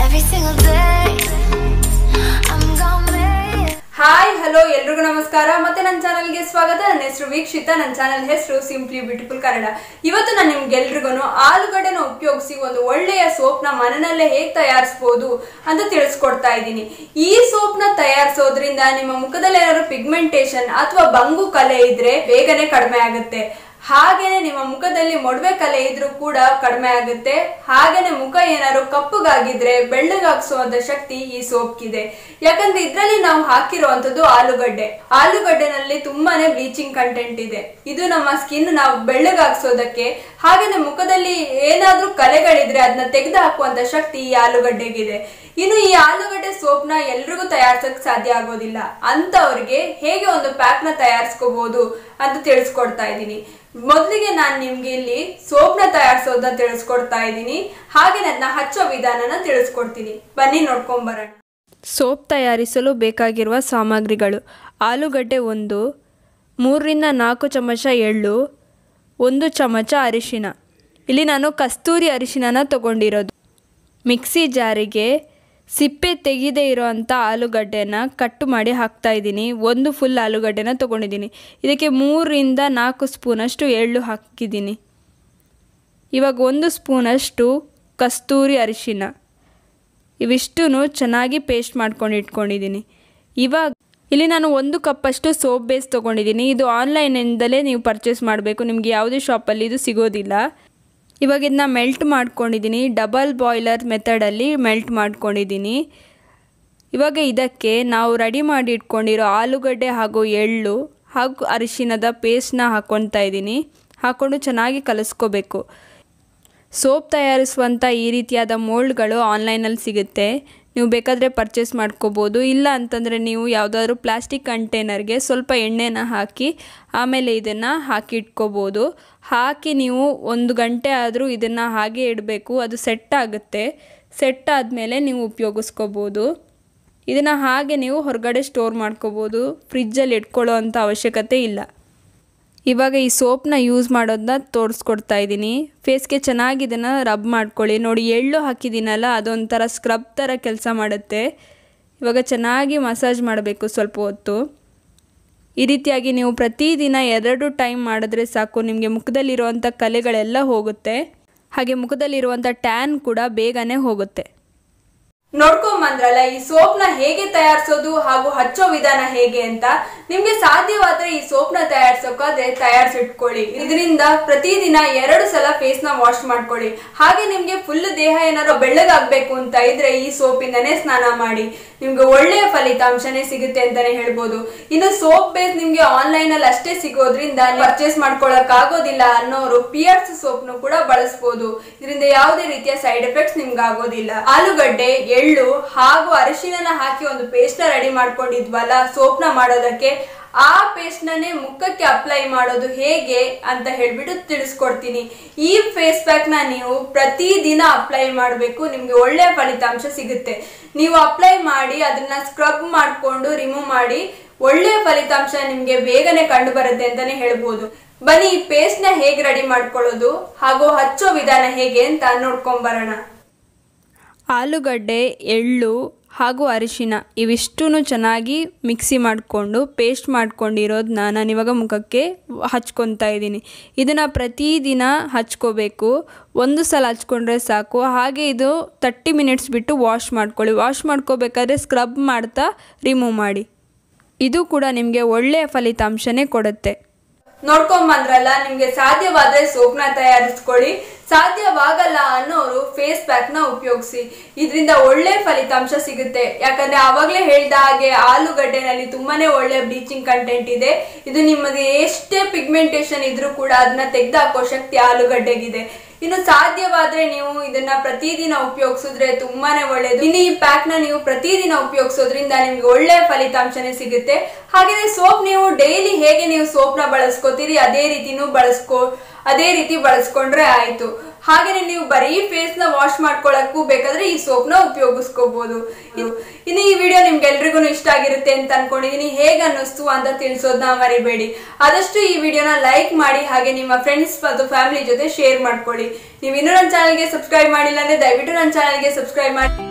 every single day. I'm gonna make it. Hi hello ಎಲ್ರಿಗೂ ನಮಸ್ಕಾರ ಮತ್ತೆ ನನ್ನ ಚಾನಲ್ಗೆ ಸ್ವಾಗತ ನನ್ನ ಹೆಸರು ವೀಕ್ಷಿತ ನನ್ನ ಚಾನಲ್ ಹೆಸರು ಸಿಂಪ್ಲಿ ಬ್ಯೂಟಿಫುಲ್ ಕನ್ನಡ ಇವತ್ತು ನಾನು ನಿಮ್ಗೆಲ್ರಿಗೂ ಆಲೂಗಡ್ಡೆನ ಉಪಯೋಗಿಸಿ ಒಂದು ಒಳ್ಳೆಯ ಸೋಪ್ನ ಮನೆಯಲ್ಲೇ ಹೇಗೆ ತಯಾರಿಸ್ಬೋದು ಅಂತ ತಿಳಿಸ್ಕೊಡ್ತಾ ಇದ್ದೀನಿ ಈ ಸೋಪ್ನ ತಯಾರಿಸೋದ್ರಿಂದ ನಿಮ್ಮ ಮುಖದಲ್ಲಿ ಏನಾದ್ರು ಪಿಗ್ಮೆಂಟೇಷನ್ ಅಥವಾ ಬಂಗು ಕಲೆ ಇದ್ರೆ ಬೇಗನೆ ಕಡಿಮೆ ಆಗುತ್ತೆ ಹಾಗೇನೆ ನಿಮ್ಮ ಮುಖದಲ್ಲಿ ಮೊಡವೆ ಕಲೆ ಇದ್ರೂ ಕೂಡ ಕಡಿಮೆ ಆಗುತ್ತೆ ಹಾಗೇನೆ ಮುಖ ಏನಾದ್ರು ಕಪ್ಪಗಾಗಿದ್ರೆ ಬೆಳ್ಳಗಾಗಿಸುವಂತ ಶಕ್ತಿ ಈ ಸೋಪ್ಗಿದೆ ಯಾಕಂದ್ರೆ ಇದ್ರಲ್ಲಿ ನಾವು ಹಾಕಿರುವಂತದ್ದು ಆಲೂಗಡ್ಡೆ ಆಲೂಗಡ್ಡೆನಲ್ಲಿ ತುಂಬಾನೇ ಬ್ಲೀಚಿಂಗ್ ಕಂಟೆಂಟ್ ಇದೆ ಇದು ನಮ್ಮ ಸ್ಕಿನ್ ನಾವು ಬೆಳ್ಳಗಾಗಿಸೋದಕ್ಕೆ ಹಾಗೇನೆ ಮುಖದಲ್ಲಿ ಏನಾದ್ರೂ ಕಲೆಗಳಿದ್ರೆ ಅದನ್ನ ತೆಗೆದು ಹಾಕುವಂತ ಶಕ್ತಿ ಈ ಆಲೂಗಡ್ಡೆಗಿದೆ ಇನ್ನು ಈ ಆಲೂಗಡ್ಡೆ ಸೋಪ್ನ ಎಲ್ರಿಗೂ ತಯಾರಿಸಕ್ ಸಾಧ್ಯ ಆಗೋದಿಲ್ಲ ಅಂತವ್ರಿಗೆ ಹೇಗೆ ಒಂದು ಪ್ಯಾಕ್ ನ ತಯಾರಿಸ್ಕೋಬಹುದು ಅಂತ ತಿಳಿಸ್ಕೊಡ್ತಾ ಇದ್ದೀನಿ ಮೊದಲಿಗೆ ನಾನು ನಿಮ್ಗೆ ಇಲ್ಲಿ ಸೋಪ್ನ ತಯಾರಿಸೋದನ್ನ ತಿಳಿಸ್ಕೊಡ್ತಾ ಇದ್ದೀನಿ ಹಾಗೆ ಅದನ್ನ ಹಚ್ಚೋ ವಿಧಾನನ ತಿಳಿಸ್ಕೊಡ್ತೀನಿ ಬನ್ನಿ ನೋಡ್ಕೊಂಡ್ ಬರೋಣ ಸೋಪ್ ತಯಾರಿಸಲು ಬೇಕಾಗಿರುವ ಸಾಮಗ್ರಿಗಳು ಆಲೂಗಡ್ಡೆ ಒಂದು ಮೂರರಿಂದ ನಾಲ್ಕು ಚಮಚ ಎಳ್ಳು ಒಂದು ಚಮಚ ಅರಿಶಿನ ಇಲ್ಲಿ ನಾನು ಕಸ್ತೂರಿ ಅರಿಶಿನನ ತಗೊಂಡಿರೋದು ಮಿಕ್ಸಿ ಜಾರಿಗೆ ಸಿಪ್ಪೆ ತೆಗೆದೇ ಇರೋವಂಥ ಆಲೂಗಡ್ಡೆನ ಕಟ್ಟು ಮಾಡಿ ಹಾಕ್ತಾ ಇದ್ದೀನಿ ಒಂದು ಫುಲ್ ಆಲೂಗಡ್ಡೆನ ತೊಗೊಂಡಿದ್ದೀನಿ ಇದಕ್ಕೆ ಮೂರರಿಂದ ನಾಲ್ಕು ಸ್ಪೂನಷ್ಟು ಎಳ್ಳು ಹಾಕಿದ್ದೀನಿ ಇವಾಗ ಒಂದು ಸ್ಪೂನಷ್ಟು ಕಸ್ತೂರಿ ಅರಿಶಿನ ಇವಿಷ್ಟೂ ಚೆನ್ನಾಗಿ ಪೇಸ್ಟ್ ಮಾಡ್ಕೊಂಡು ಇಟ್ಕೊಂಡಿದ್ದೀನಿ ಇವಾಗ ಇಲ್ಲಿ ನಾನು ಒಂದು ಕಪ್ಪಷ್ಟು ಸೋಪ್ ಬೇಸ್ ತೊಗೊಂಡಿದ್ದೀನಿ ಇದು ಆನ್ಲೈನಿಂದಲೇ ನೀವು ಪರ್ಚೇಸ್ ಮಾಡಬೇಕು ನಿಮಗೆ ಯಾವುದೇ ಶಾಪಲ್ಲಿ ಇದು ಸಿಗೋದಿಲ್ಲ ಇವಾಗ ಇದನ್ನ ಮೆಲ್ಟ್ ಮಾಡ್ಕೊಂಡಿದ್ದೀನಿ ಡಬಲ್ ಬಾಯ್ಲರ್ ಮೆಥಡಲ್ಲಿ ಮೆಲ್ಟ್ ಮಾಡ್ಕೊಂಡಿದ್ದೀನಿ ಇವಾಗ ಇದಕ್ಕೆ ನಾವು ರೆಡಿ ಮಾಡಿ ಇಟ್ಕೊಂಡಿರೋ ಆಲೂಗಡ್ಡೆ ಹಾಗೂ ಎಳ್ಳು ಹಾಗೂ ಅರಿಶಿನದ ಪೇಸ್ಟ್ನ ಹಾಕ್ಕೊತಾ ಇದ್ದೀನಿ ಹಾಕ್ಕೊಂಡು ಚೆನ್ನಾಗಿ ಕಲಿಸ್ಕೋಬೇಕು ಸೋಪ್ ತಯಾರಿಸುವಂಥ ಈ ರೀತಿಯಾದ ಮೋಲ್ಡ್ಗಳು ಆನ್ಲೈನಲ್ಲಿ ಸಿಗುತ್ತೆ ನೀವು ಬೇಕಾದರೆ ಪರ್ಚೇಸ್ ಮಾಡ್ಕೋಬೋದು ಇಲ್ಲ ಅಂತಂದರೆ ನೀವು ಯಾವುದಾದ್ರೂ ಪ್ಲಾಸ್ಟಿಕ್ ಕಂಟೈನರ್ಗೆ ಸ್ವಲ್ಪ ಎಣ್ಣೆನ ಹಾಕಿ ಆಮೇಲೆ ಇದನ್ನು ಹಾಕಿ ಇಟ್ಕೋಬೋದು ಹಾಕಿ ನೀವು ಒಂದು ಗಂಟೆ ಆದರೂ ಇದನ್ನು ಹಾಗೆ ಇಡಬೇಕು ಅದು ಸೆಟ್ ಆಗುತ್ತೆ ಸೆಟ್ ಆದಮೇಲೆ ನೀವು ಉಪಯೋಗಿಸ್ಕೋಬೋದು ಇದನ್ನು ಹಾಗೆ ನೀವು ಹೊರಗಡೆ ಸ್ಟೋರ್ ಮಾಡ್ಕೋಬೋದು ಫ್ರಿಜ್ಜಲ್ಲಿ ಇಟ್ಕೊಳ್ಳೋ ಅಂಥ ಅವಶ್ಯಕತೆ ಇಲ್ಲ ಇವಾಗ ಈ ಸೋಪ್ನ ಯೂಸ್ ಮಾಡೋದನ್ನ ತೋರಿಸ್ಕೊಡ್ತಾ ಇದ್ದೀನಿ ಫೇಸ್ಗೆ ಚೆನ್ನಾಗಿ ಇದನ್ನು ರಬ್ ಮಾಡ್ಕೊಳ್ಳಿ ನೋಡಿ ಎಳ್ಳು ಹಾಕಿದ್ದೀನಲ್ಲ ಅದೊಂಥರ ಸ್ಕ್ರಬ್ ಥರ ಕೆಲಸ ಮಾಡುತ್ತೆ ಇವಾಗ ಚೆನ್ನಾಗಿ ಮಸಾಜ್ ಮಾಡಬೇಕು ಸ್ವಲ್ಪ ಹೊತ್ತು ಈ ರೀತಿಯಾಗಿ ನೀವು ಪ್ರತಿದಿನ ಎರಡು ಟೈಮ್ ಮಾಡಿದ್ರೆ ಸಾಕು ನಿಮಗೆ ಮುಖದಲ್ಲಿರುವಂಥ ಕಲೆಗಳೆಲ್ಲ ಹೋಗುತ್ತೆ ಹಾಗೆ ಮುಖದಲ್ಲಿರುವಂಥ ಟ್ಯಾನ್ ಕೂಡ ಬೇಗನೆ ಹೋಗುತ್ತೆ ನೋಡ್ಕೊಂಬಂದ್ರಲ್ಲ ಈ ಸೋಪ್ನ ಹೇಗೆ ತಯಾರಿಸೋದು ಹಾಗೂ ಹಚ್ಚೋ ವಿಧಾನ ಹೇಗೆ ಅಂತ ನಿಮ್ಗೆ ಸಾಧ್ಯವಾದ್ರೆ ಈ ಸೋಪ್ನ ತಯಾರಿಸೋಕಾದ್ರೆ ತಯಾರಿಸಿಟ್ಕೊಳ್ಳಿ ಇದರಿಂದ ಪ್ರತಿದಿನ ಎರಡು ಸಲ ಫೇಸ್ ನ ವಾಶ್ ಮಾಡ್ಕೊಳ್ಳಿ ಹಾಗೆ ನಿಮ್ಗೆ ಫುಲ್ ದೇಹ ಏನಾದ್ರು ಬೆಳ್ಳಗಾಗ್ಬೇಕು ಅಂತ ಇದ್ರೆ ಈ ಸೋಪಿಂದನೇ ಸ್ನಾನ ಮಾಡಿ ನಿಮ್ಗೆ ಒಳ್ಳೆಯ ಫಲಿತಾಂಶನೇ ಸಿಗುತ್ತೆ ಅಂತಾನೆ ಹೇಳ್ಬೋದು ಇನ್ನು ಸೋಪ್ ಬೇಸ್ ನಿಮ್ಗೆ ಆನ್ಲೈನ್ ಅಲ್ಲಿ ಅಷ್ಟೇ ಸಿಗೋದ್ರಿಂದ ಪರ್ಚೇಸ್ ಮಾಡ್ಕೊಳಕ್ ಆಗೋದಿಲ್ಲ ಅನ್ನೋರು ಪಿಯರ್ಸ್ ಸೋಪ್ನು ಕೂಡ ಬಳಸಬಹುದು ಇದರಿಂದ ಯಾವುದೇ ರೀತಿಯ ಸೈಡ್ ಎಫೆಕ್ಟ್ಸ್ ನಿಮ್ಗೆ ಆಗೋದಿಲ್ಲ ಆಲೂಗಡ್ಡೆ ಎಳ್ಳು ಹಾಗೂ ಅರಿಶಿನ ಹಾಕಿ ಒಂದು ಪೇಸ್ಟ್ ನ ರೆಡಿ ಮಾಡ್ಕೊಂಡಿದ್ವಲ್ಲ ಸೋಪ್ ನ ಮಾಡೋದಕ್ಕೆ ಆ ಪೇಸ್ಟ್ ನನ್ನೇ ಮುಖಕ್ಕೆ ಅಪ್ಲೈ ಮಾಡೋದು ಹೇಗೆ ಅಂತ ಹೇಳ್ಬಿಟ್ಟು ತಿಳಿಸ್ಕೊಡ್ತೀನಿ ಈ ಫೇಸ್ ಪ್ಯಾಕ್ ನ ನೀವು ಪ್ರತಿದಿನ ಅಪ್ಲೈ ಮಾಡಬೇಕು ನಿಮ್ಗೆ ಒಳ್ಳೆಯ ಫಲಿತಾಂಶ ಸಿಗುತ್ತೆ ನೀವು ಅಪ್ಲೈ ಮಾಡಿ ಅದನ್ನ ಸ್ಕ್ರಬ್ ಮಾಡ್ಕೊಂಡು ರಿಮೂವ್ ಮಾಡಿ ಒಳ್ಳೆಯ ಫಲಿತಾಂಶ ನಿಮ್ಗೆ ಬೇಗನೆ ಕಂಡು ಬರುತ್ತೆ ಅಂತಾನೆ ಹೇಳ್ಬೋದು ಬನ್ನಿ ಈ ಪೇಸ್ಟ್ ನ ಹೇಗೆ ರೆಡಿ ಮಾಡ್ಕೊಳ್ಳೋದು ಹಾಗೂ ಹಚ್ಚೋ ವಿಧಾನ ಹೇಗೆ ಅಂತ ನೋಡ್ಕೊಂಡ್ ಬರೋಣ ಆಲೂಗಡ್ಡೆ ಎಳ್ಳು ಹಾಗೂ ಅರಿಶಿನ ಇವಿಷ್ಟೂ ಚೆನ್ನಾಗಿ ಮಿಕ್ಸಿ ಮಾಡಿಕೊಂಡು ಪೇಸ್ಟ್ ಮಾಡ್ಕೊಂಡಿರೋದನ್ನ ನಾನು ಇವಾಗ ಮುಖಕ್ಕೆ ಹಚ್ಕೊತಾ ಇದ್ದೀನಿ ಇದನ್ನು ಪ್ರತಿದಿನ ಹಚ್ಕೋಬೇಕು ಒಂದು ಸಲ ಹಚ್ಕೊಂಡ್ರೆ ಸಾಕು ಹಾಗೆ ಇದು ತರ್ಟಿ ಮಿನಿಟ್ಸ್ ಬಿಟ್ಟು ವಾಶ್ ಮಾಡ್ಕೊಳ್ಳಿ ವಾಶ್ ಮಾಡ್ಕೋಬೇಕಾದ್ರೆ ಸ್ಕ್ರಬ್ ಮಾಡ್ತಾ ರಿಮೂವ್ ಮಾಡಿ ಇದು ಕೂಡ ನಿಮಗೆ ಒಳ್ಳೆಯ ಫಲಿತಾಂಶನೇ ಕೊಡುತ್ತೆ ನೋಡ್ಕೊಂಬಂದ್ರಲ್ಲ ನಿಮ್ಗೆ ಸಾಧ್ಯವಾದ್ರೆ ಸೋಪ್ನ ತಯಾರಿಸ್ಕೊಳ್ಳಿ ಸಾಧ್ಯವಾಗಲ್ಲ ಅನ್ನೋರು ಫೇಸ್ ಪ್ಯಾಕ್ ನ ಉಪಯೋಗಿಸಿ ಇದರಿಂದ ಒಳ್ಳೆ ಫಲಿತಾಂಶ ಸಿಗುತ್ತೆ ಯಾಕಂದ್ರೆ ಆವಾಗಲೇ ಹೇಳ್ದ ಹಾಗೆ ಆಲೂಗಡ್ಡೆನಲ್ಲಿ ತುಂಬಾನೇ ಒಳ್ಳೆ ಬ್ಲೀಚಿಂಗ್ ಕಂಟೆಂಟ್ ಇದೆ ಇದು ನಿಮಗೆ ಎಷ್ಟೇ ಪಿಗ್ಮೆಂಟೇಶನ್ ಇದ್ರೂ ಕೂಡ ಅದನ್ನ ತೆಗೆದುಹಾಕೋ ಶಕ್ತಿ ಆಲೂಗಡ್ಡೆಗಿದೆ ಇನ್ನು ಸಾಧ್ಯವಾದ್ರೆ ನೀವು ಇದನ್ನ ಪ್ರತಿದಿನ ಉಪಯೋಗಿಸಿದ್ರೆ ತುಂಬಾನೇ ಒಳ್ಳೇದು ಇನ್ನು ಈ ಪ್ಯಾಕ್ ನ ನೀವು ಪ್ರತಿದಿನ ಉಪಯೋಗಿಸೋದ್ರಿಂದ ನಿಮ್ಗೆ ಒಳ್ಳೆ ಫಲಿತಾಂಶನೇ ಸಿಗುತ್ತೆ ಹಾಗೆ ಸೋಪ್ ನೀವು ಡೈಲಿ ಹೇಗೆ ನೀವು ಸೋಪ್ ನ ಬಳಸ್ಕೋತೀರಿ ಅದೇ ರೀತಿನೂ ಬಳಸ್ಕೋ ಅದೇ ರೀತಿ ಬಳಸ್ಕೊಂಡ್ರೆ ಆಯ್ತು ಹಾಗೇನೆ ನೀವು ಬರೀ ಫೇಸ್ ನ ವಾಶ್ ಮಾಡ್ಕೊಳಕ್ಕೂ ಬೇಕಾದ್ರೆ ಈ ಸೋಪ್ ನ ಉಪಯೋಗಿಸ್ಕೋಬಹುದು ಇನ್ನು ಇನ್ನು ಈ ವಿಡಿಯೋ ನಿಮ್ಗೆಲ್ರಿಗೂ ಇಷ್ಟ ಆಗಿರುತ್ತೆ ಅಂತ ಅನ್ಕೊಂಡಿದೀನಿ ಹೇಗೆ ಅನ್ನಿಸ್ತು ಅಂತ ತಿಳಿಸೋದನ್ನ ಮರಿಬೇಡಿ ಆದಷ್ಟು ಈ ವಿಡಿಯೋನ ಲೈಕ್ ಮಾಡಿ ಹಾಗೆ ನಿಮ್ಮ ಫ್ರೆಂಡ್ಸ್ ಮತ್ತು ಫ್ಯಾಮಿಲಿ ಜೊತೆ ಶೇರ್ ಮಾಡ್ಕೊಳ್ಳಿ ನೀವು ಇನ್ನೂ ನನ್ನ ಚಾನಲ್ಗೆ ಸಬ್ಸ್ಕ್ರೈಬ್ ಮಾಡಿಲ್ಲ ಅಂದ್ರೆ ದಯವಿಟ್ಟು ನನ್ನ ಚಾನಲ್ಗೆ ಸಬ್ಸ್ಕ್ರೈಬ್ ಮಾಡಿ